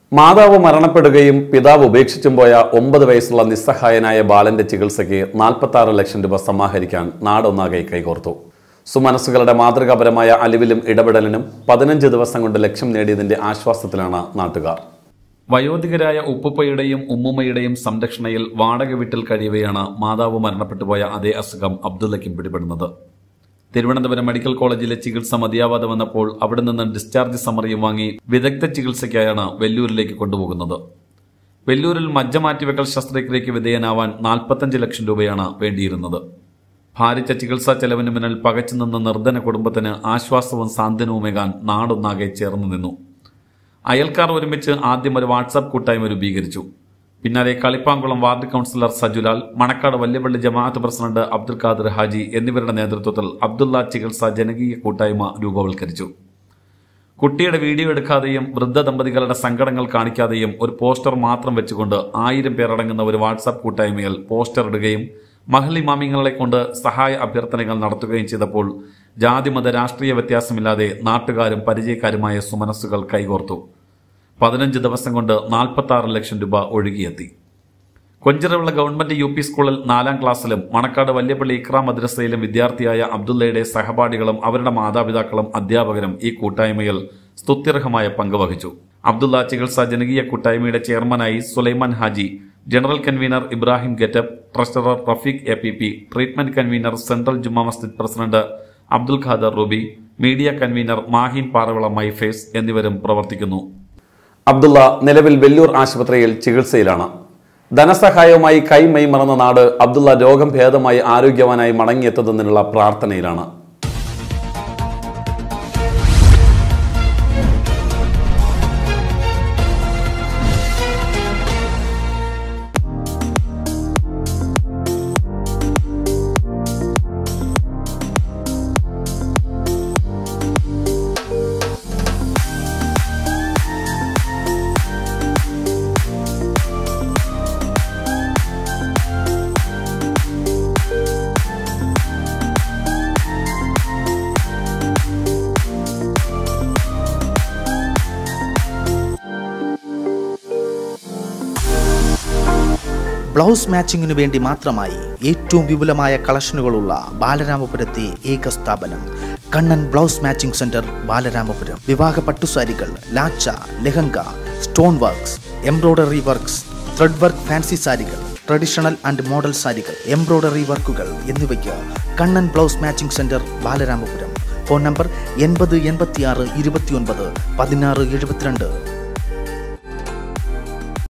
മാതാവ് മരണപ്പെടുകയും പിതാവ് ഉപേക്ഷിച്ചും പോയ ഒമ്പത് വയസ്സുള്ള നിസ്സഹായനായ ബാലന്റെ ചികിത്സയ്ക്ക് നാൽപ്പത്തി ആറ് ലക്ഷം രൂപ സമാഹരിക്കാൻ നാടൊന്നാകെ കൈകോർത്തു സുമനസ്സുകളുടെ മാതൃകാപരമായ അലിവിലും ഇടപെടലിനും പതിനഞ്ച് ദിവസം കൊണ്ട് ലക്ഷ്യം നേടിയതിന്റെ ആശ്വാസത്തിലാണ് നാട്ടുകാർ വയോധികരായ ഉപ്പുപ്പയുടെയും ഉമ്മുമ്മയുടെയും സംരക്ഷണയിൽ വാടക വീട്ടിൽ കഴിയവെയാണ് മാതാവ് മരണപ്പെട്ടുപോയ അതേ അസുഖം അബ്ദുള്ളയ്ക്കും പിടിപെടുന്നത് തിരുവനന്തപുരം മെഡിക്കൽ കോളേജിലെ ചികിത്സ മതിയാവാതെ വന്നപ്പോൾ അവിടെ നിന്ന് ഡിസ്ചാർജ് സമറിയും വാങ്ങി വിദഗ്ധ ചികിത്സയ്ക്കായാണ് വെല്ലൂരിലേക്ക് കൊണ്ടുപോകുന്നത് വെല്ലൂരിൽ മജ്ജ മാറ്റിവെക്കൽ ശസ്ത്രക്രിയയ്ക്ക് വിധേയനാവാൻ നാൽപ്പത്തഞ്ച് ലക്ഷം രൂപയാണ് വേണ്ടിയിരുന്നത് ഭാരിച്ച ചികിത്സാ ചെലവിന് മുന്നിൽ പകച്ചുനിന്ന നിർധന കുടുംബത്തിന് ആശ്വാസവും സാന്ത്വനവുമേകാൻ നാടൊന്നാകെ ചേർന്നു നിന്നു അയൽക്കാർ ഒരുമിച്ച് ആദ്യം ഒരു വാട്സാപ്പ് കൂട്ടായ്മ രൂപീകരിച്ചു പിന്നാലെ കളിപ്പാങ്കുളം വാർഡ് കൗൺസിലർ സജുലാൽ മണക്കാട് വല്യപ്പള്ളി ജമാഅത്ത് പ്രസിഡന്റ് അബ്ദുൽ ഖാദർ ഹാജി എന്നിവരുടെ നേതൃത്വത്തിൽ അബ്ദുള്ള ചികിത്സ ജനകീയ കൂട്ടായ്മ രൂപവൽക്കരിച്ചു കുട്ടിയുടെ വീഡിയോ എടുക്കാതെയും വൃദ്ധ ദമ്പതികളുടെ സങ്കടങ്ങൾ കാണിക്കാതെയും ഒരു പോസ്റ്റർ മാത്രം വെച്ചുകൊണ്ട് ആയിരം പേരടങ്ങുന്ന ഒരു വാട്സാപ്പ് കൂട്ടായ്മയിൽ പോസ്റ്റർ ഇടുകയും മഹൽ ഇമാമിങ്ങളെ കൊണ്ട് സഹായ അഭ്യർത്ഥനകൾ നടത്തുകയും ചെയ്തപ്പോൾ ജാതിമത രാഷ്ട്രീയ വ്യത്യാസമില്ലാതെ നാട്ടുകാരും പരിചയക്കാരുമായ സുമനസ്സുകൾ കൈകോർത്തു പതിനഞ്ച് ദിവസം കൊണ്ട് നാൽപ്പത്തി ആറ് ലക്ഷം രൂപ ഒഴുകിയെത്തി കൊഞ്ചിറവിള ഗവൺമെന്റ് യു പി സ്കൂളിൽ നാലാം ക്ലാസ്സിലും മണക്കാട് വല്യപ്പള്ളി ഇക്ര മദ്രസയിലും വിദ്യാർത്ഥിയായ അബ്ദുള്ളയുടെ സഹപാഠികളും അവരുടെ മാതാപിതാക്കളും അധ്യാപകരും ഈ കൂട്ടായ്മയിൽ സ്തുത്യർഹമായ പങ്ക് വഹിച്ചു അബ്ദുള്ള ചികിത്സാ ജനകീയ കൂട്ടായ്മയുടെ ചെയർമാനായി സുലൈമാൻ ഹാജി ജനറൽ കൺവീനർ ഇബ്രാഹിം ഗെറ്റപ്പ് treasurer Rafeeq A P P treatment convener central Juma Masjid president Abdul Khader Ruby media convener Mahin Paravila മൈഫേസ് എന്നിവരും പ്രവർത്തിക്കുന്നു അബ്ദുള്ള നിലവിൽ വെല്ലൂർ ആശുപത്രിയിൽ ചികിത്സയിലാണ് ധനസഹായവുമായി കൈമൈ മറന്ന നാട് അബ്ദുള്ള രോഗം ഭേദമായി ആരോഗ്യവാനായി മടങ്ങിയെത്തുന്നതിനുള്ള പ്രാർത്ഥനയിലാണ് ബ്ലൗസ് മാച്ചിങ്ങിനു വേണ്ടി മാത്രമായി ഏറ്റവും വിപുലമായ കളക്ഷനുകളുള്ള ബാലരാമപുരത്തെ ഏക സ്ഥാപനം Kannan blouse matching centre Balaramapuram വിവാഹ പട്ടുസാരികൾ lacha lehenga stone works embroidery works thread work fancy സാരികൾ ട്രഡീഷണൽ ആൻഡ് മോഡൽ സാരികൾ എംബ്രോയ്ഡറി വർക്കുകൾ എന്നിവയ്ക്ക് Kannan blouse matching centre Balaramapuram phone number എൺപത് എൺപത്തിയാറ് ഇരുപത്തിയൊൻപത് പതിനാറ് എഴുപത്തിരണ്ട്